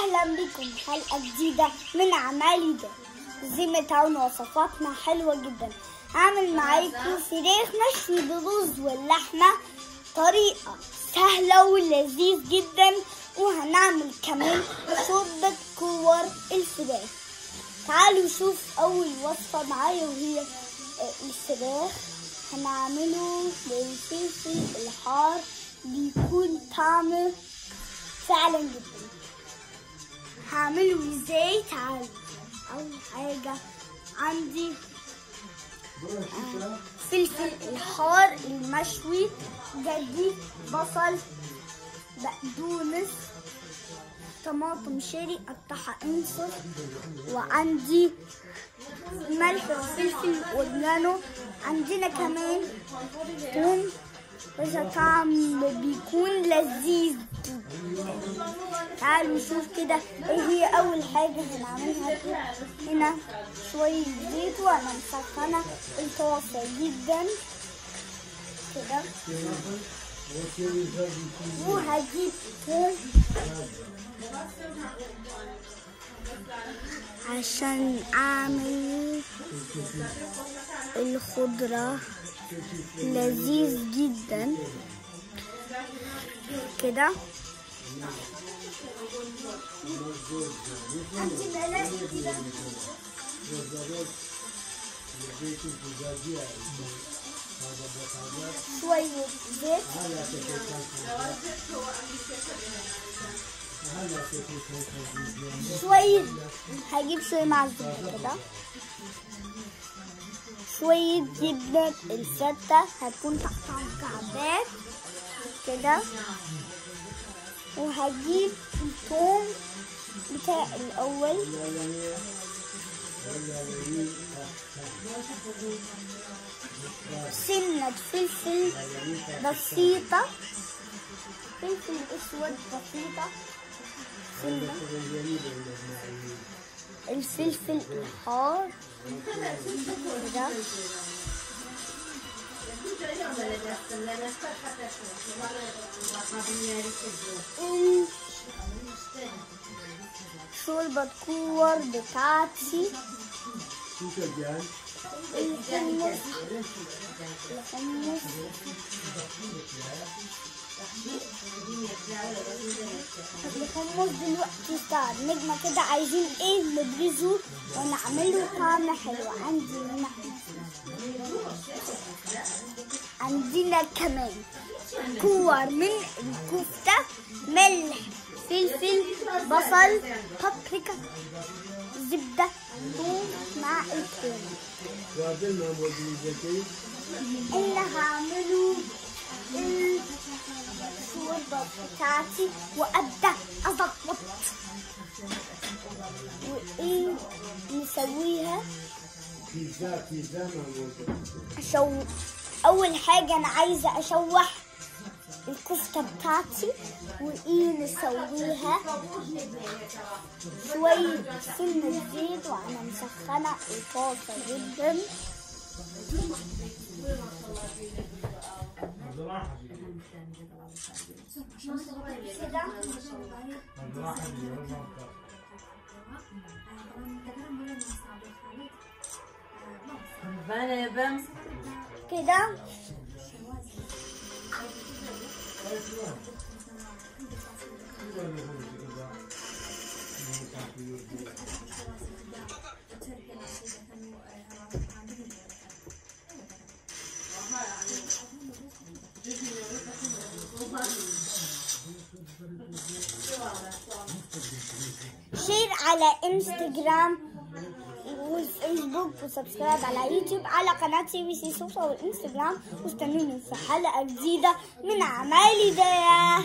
اهلا بكم حلقه جديده من اعمالي ده زي ما تعاونوا وصفاتنا حلوه جدا هعمل معاكم فراخ مشوي بالرز واللحمه طريقه سهله ولذيذ جدا وهنعمل كمان شوربه كور الفراخ تعالوا نشوف اول وصفه معايا وهي آه، الفراخ هنعمله بالفلفل الحار بيكون طعمه فعلا جدا هعمله ازاي تعالوا اول حاجه عندي آه، فلفل الحار المشوي جدي بصل بقدونس طماطم شيري قطعها انصف وعندي ملح وفلفل واورجانو عندنا كمان ثوم وإذا طعم بيكون لذيذ تعالوا نشوف كده ايه هي اول حاجة هنعملها هنا شوية زيت وانا مسخنة الطاسة جدا كده وهجيب ثوم عشان اعمل الخضرة لذيذ جدا كده شوية زيت شوية هجيب شوية مع الزبدة كده شوية جبنة الفتة هتكون تقطع مكعبات كده وهجيب الثوم بتاعي الأول سنة فلفل بسيطة فلفل أسود بسيطة سنة الفلفل الحار كده ال- شوربة كور بتاعتي الحمص الحمص الحمص دلوقتي صار نجمة كده عايزين ايه نبرزه ونعمله طعم حلو عندي هنا عندنا كمان كور من الكفتة ملح فلفل بصل بابريكا زبدة ثوم مع الثوم اللي هعمله الشوربة بتاعتي وأبدأ أظبط وإيه نسويها أشو أول حاجة أنا عايزة أشوح الكفتة بتاعتي وإيه نسويها شوية سنة زيت وأنا مسخنة الطاسة جدا كده Vale, vamos. كده شير على انستجرام والفيسبوك وسبسكرايب على يوتيوب على قناة سي بي سي سوسة والانستجرام واستنوني في حلقة جديدة من أعمالي ده